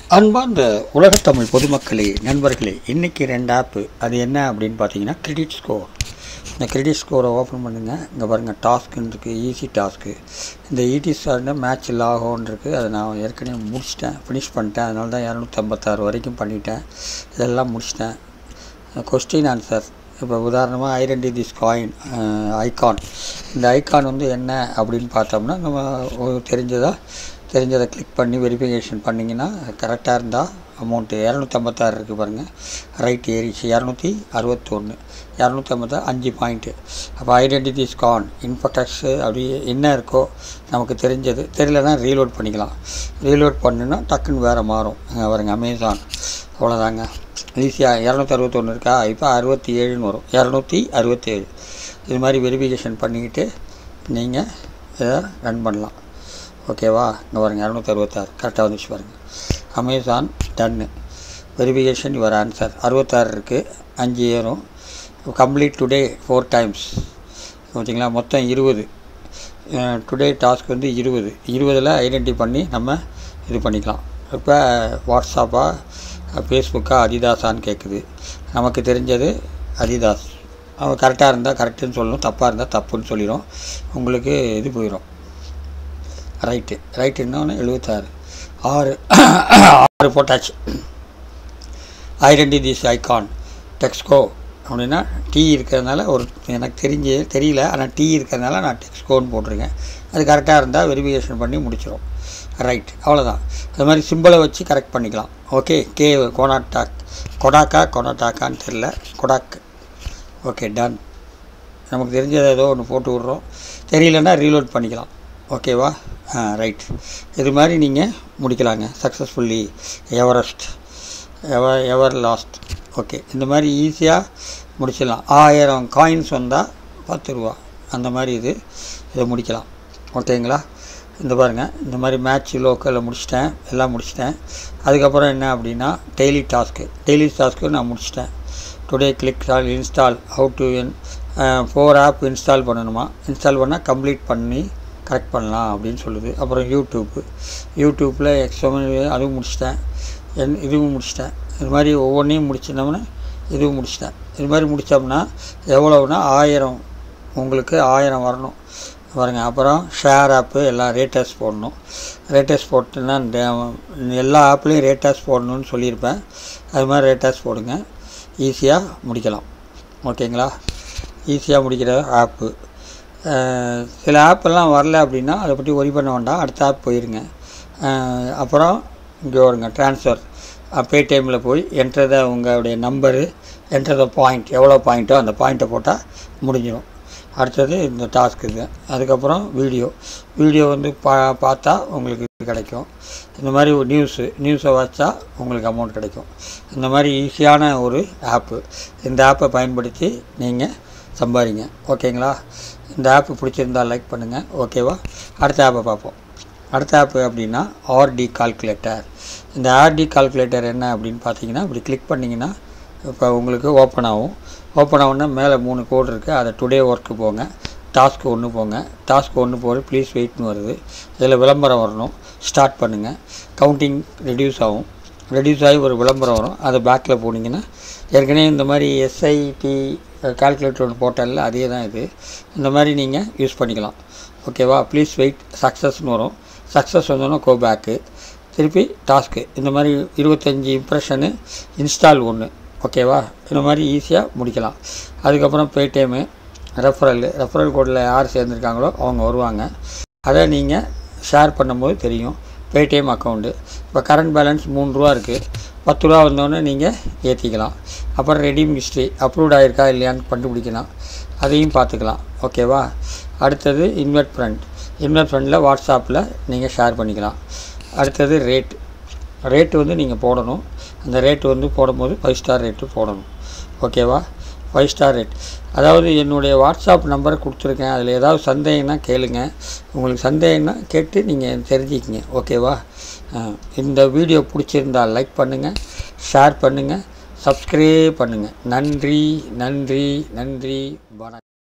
அன்பார்ந்த உலகத்தமிழ் பொதுமக்களே நண்பர்களே இன்றைக்கி ரெண்டு ஆப்பு அது என்ன அப்படின்னு பார்த்தீங்கன்னா கிரெடிட் ஸ்கோர் இந்த கிரெடிட் ஸ்கோரை ஓப்பன் பண்ணுங்கள் இங்கே பாருங்கள் டாஸ்க்குன்னு இருக்குது ஈஸி டாஸ்க்கு இந்த ஈடி சார்னா மேட்ச் லாகோன்னு இருக்குது அதை நான் ஏற்கனவே முடிச்சிட்டேன் ஃபினிஷ் பண்ணிட்டேன் அதனால தான் இரநூத்தம்பத்தாறு வரைக்கும் பண்ணிட்டேன் இதெல்லாம் முடிச்சிட்டேன் கொஸ்டின் ஆன்சர் இப்போ உதாரணமாக ஐடென்டி திஸ் காயின் ஐகான் இந்த ஐகான் வந்து என்ன அப்படின்னு பார்த்தோம்னா நம்ம ஒரு தெரிஞ்சதா தெரிஞ்சதை கிளிக் பண்ணி வெரிஃபிகேஷன் பண்ணிங்கன்னா கரெக்டாக இருந்தால் அமௌண்ட்டு இரநூத்தம்பத்தாறு இருக்குது பாருங்கள் ரைட் ஏறிச்சு இரநூத்தி அறுபத்தொன்று இரநூத்தம்பத்தாறு அஞ்சு பாயிண்ட்டு அப்போ ஐடென்டிட்டிஸ் கான் இன்ஃபோடெக்ஸு அப்படி என்ன இருக்கோ நமக்கு தெரிஞ்சது தெரியலனா ரீலோட் பண்ணிக்கலாம் ரீலோட் பண்ணுன்னா டக்குன்னு வேறு மாறும் அங்கே பாருங்க அமேசான் அவ்வளோதாங்க ஈஸியாக இரநூத்தி அறுபத்தொன்று இருக்கா இப்போ அறுபத்தி ஏழுன்னு வரும் இரநூத்தி அறுபத்தேழு இது மாதிரி வெரிஃபிகேஷன் பண்ணிக்கிட்டு நீங்கள் இதை ரன் பண்ணலாம் ஓகேவா இங்கே பாருங்கள் இரநூத்தி அறுபத்தாறு கரெக்டாக வந்துச்சு பாருங்கள் அமேசான் டன்னு வெரிஃபிகேஷன் யுவர் ஆன்சர் அறுபத்தாறு இருக்குது அஞ்சு ஏறும் கம்ப்ளீட் டுடே ஃபோர் டைம்ஸ் ஓகேங்களா மொத்தம் இருபது டுடே டாஸ்க் வந்து இருபது இருபதில் ஐடென்டி பண்ணி நம்ம இது பண்ணிக்கலாம் இப்போ வாட்ஸ்அப்பா ஃபேஸ்புக்கா அதிதாஸான்னு கேட்குது நமக்கு தெரிஞ்சது அதிதாஸ் அவன் கரெக்டாக இருந்தால் கரெக்டுன்னு சொல்லணும் தப்பாக இருந்தால் தப்புன்னு சொல்லிடும் உங்களுக்கு இது போயிடும் ரைட்டு ரைட்டு இன்னொன்று எழுபத்தாறு ஆறு ஆறு போட்டாச்சு ஐடென்டி திஸ் ஐகான் டெக்ஸ்கோ அப்படின்னா டீ இருக்கிறதுனால ஒரு எனக்கு தெரிஞ்சு தெரியல ஆனால் டீ இருக்கிறதுனால நான் டெக்ஸ்கோன்னு போட்டிருக்கேன் அது கரெக்டாக இருந்தால் வெரிஃபிகேஷன் பண்ணி முடிச்சிடும் ரைட் அவ்வளோதான் அது மாதிரி சிம்பிளை வச்சு கரெக்ட் பண்ணிக்கலாம் ஓகே கே கொனாட்டாக் கொடாக்கா கொனாட்டாக்கான்னு தெரில கொடாக் ஓகே டன் நமக்கு தெரிஞ்சதை ஏதோ ஒன்று போட்டு விட்றோம் தெரியலன்னா ரீலோட் பண்ணிக்கலாம் ஓகேவா ஆ ரைட் இது மாதிரி நீங்கள் முடிக்கலாங்க successfully Everest ever ever last okay இந்த மாதிரி ஈஸியாக முடிச்சிடலாம் ஆயிரம் காயின்ஸ் வந்தால் பத்து ரூபா அந்த மாதிரி இது இதை முடிக்கலாம் ஓகேங்களா இந்த பாருங்கள் இந்த மாதிரி மேட்ச் லோக்கலில் முடிச்சிட்டேன் எல்லாம் முடிச்சிட்டேன் அதுக்கப்புறம் என்ன அப்படின்னா டெய்லி டாஸ்க்கு டெய்லி டாஸ்க்கு நான் முடிச்சிட்டேன் today click all install how to for app install பண்ணணுமா இன்ஸ்டால் பண்ணால் கம்ப்ளீட் பண்ணி கரெக்ட் பண்ணலாம் அப்படின்னு சொல்லுது அப்புறம் யூடியூப்பு யூடியூப்பில் எக்ஸாம் அதுவும் முடிச்சிட்டேன் என் இதுவும் முடிச்சிட்டேன் இது மாதிரி ஒவ்வொன்றையும் முடிச்சிட்டோம்னா இதுவும் முடிச்சிட்டேன் இது மாதிரி முடித்தோம்னா எவ்வளோனா ஆயிரம் உங்களுக்கு ஆயிரம் வரணும் பாருங்க அப்புறம் ஷேர் ஆப்பு எல்லாம் ரேட்டர்ஸ் போடணும் ரேட்டர்ஸ் போட்டுன்னா இந்த எல்லா ஆப்லேயும் ரேட்டர்ஸ் போடணும்னு சொல்லியிருப்பேன் அது மாதிரி ரேட்டர்ஸ் போடுங்க ஈஸியாக முடிக்கலாம் ஓகேங்களா ஈஸியாக முடிக்கிற ஆப்பு சில ஆப்பெல்லாம் வரல அப்படின்னா அதை பற்றி ஒரி பண்ண வேண்டாம் அடுத்த ஆப் போயிருங்க அப்புறம் இங்கே வருங்க ட்ரான்ஸ்ஃபர் பேடிஎம்மில் போய் என்ட்ரத உங்களுடைய நம்பரு என்ட்ரத பாயிண்ட் எவ்வளோ பாயிண்ட்டோ அந்த பாயிண்ட்டை போட்டால் முடிஞ்சிடும் அடுத்தது இந்த டாஸ்க் இது அதுக்கப்புறம் வீடியோ வீடியோ வந்து பா பார்த்தா உங்களுக்கு இது கிடைக்கும் இந்த மாதிரி ஒரு நியூஸு நியூஸை வச்சா உங்களுக்கு அமௌண்ட் கிடைக்கும் இந்த மாதிரி ஈஸியான ஒரு ஆப்பு இந்த ஆப்பை பயன்படுத்தி நீங்கள் சம்பாதிங்க ஓகேங்களா இந்த ஆப்பு பிடிச்சிருந்தால் லைக் பண்ணுங்கள் ஓகேவா அடுத்த ஆப்பை பார்ப்போம் அடுத்த ஆப்பு அப்படின்னா ஆர்டி கால்குலேட்டர் இந்த ஆர்டி கால்குலேட்டர் என்ன அப்படின்னு பார்த்தீங்கன்னா இப்படி கிளிக் பண்ணிங்கன்னா இப்போ உங்களுக்கு ஓப்பன் ஆகும் ஓப்பன் ஆகுன்னா மேலே மூணு கோடு இருக்குது அதை டுடே ஒர்க்கு போங்க டாஸ்க்கு ஒன்று போங்க டாஸ்க் ஒன்று போகிற ப்ளீஸ் வெயிட்னு வருது இதில் விளம்பரம் வரணும் ஸ்டார்ட் பண்ணுங்கள் கவுண்டிங் ரெடியூஸ் ஆகும் ரெடியூஸ் ஆகி ஒரு விளம்பரம் வரும் அதை பேக்கில் போனீங்கன்னா ஏற்கனவே இந்த மாதிரி எஸ்ஐடி கால்குலேட்டர் ஒன்று போட்டால அதே தான் இது இந்த மாதிரி நீங்கள் யூஸ் பண்ணிக்கலாம் ஓகேவா ப்ளீஸ் வெயிட் சக்ஸஸ்னு வரும் சக்ஸஸ் வந்தோன்னா கோ பேக்கு திருப்பி டாஸ்க்கு இந்த மாதிரி இருபத்தஞ்சி இம்ப்ரெஷனு இன்ஸ்டால் ஒன்று ஓகேவா இந்த மாதிரி ஈஸியாக முடிக்கலாம் அதுக்கப்புறம் பேடிஎம்மு ரெஃபரல் ரெஃபரல் கோடில் யார் சேர்ந்துருக்காங்களோ அவங்க வருவாங்க அதை நீங்கள் ஷேர் பண்ணும்போது தெரியும் பேடிஎம் அக்கௌண்ட்டு இப்போ கரண்ட் பேலன்ஸ் மூணு ரூபா இருக்குது பத்து ரூபா வந்தோடனே நீங்கள் ஏற்றிக்கலாம் அப்புறம் ரெடீம் ஹிஸ்ட்ரி அப்ரூவ்ட் ஆகிருக்கா இல்லையான்னு கண்டுபிடிக்கலாம் அதையும் பார்த்துக்கலாம் ஓகேவா அடுத்தது இன்வெர்ட் ஃப்ரெண்ட் இன்வெர்ட் ஃப்ரெண்டில் வாட்ஸ்அப்பில் நீங்கள் ஷேர் பண்ணிக்கலாம் அடுத்தது ரேட் ரேட்டு வந்து நீங்கள் போடணும் அந்த ரேட்டு வந்து போடும்போது ஃபைவ் ஸ்டார் ரேட்டு போடணும் ஓகேவா ஃபைவ் ஸ்டார் ரேட் அதாவது என்னுடைய வாட்ஸ்அப் நம்பரை கொடுத்துருக்கேன் அதில் ஏதாவது சந்தேகம்னா கேளுங்க உங்களுக்கு சந்தேகம்னா கேட்டு நீங்கள் தெரிஞ்சுக்கிங்க ஓகேவா இந்த வீடியோ பிடிச்சிருந்தால் லைக் பண்ணுங்கள் ஷேர் பண்ணுங்கள் சப்ஸ்கிரைப் பண்ணுங்கள் நன்றி நன்றி நன்றி வணக்கம்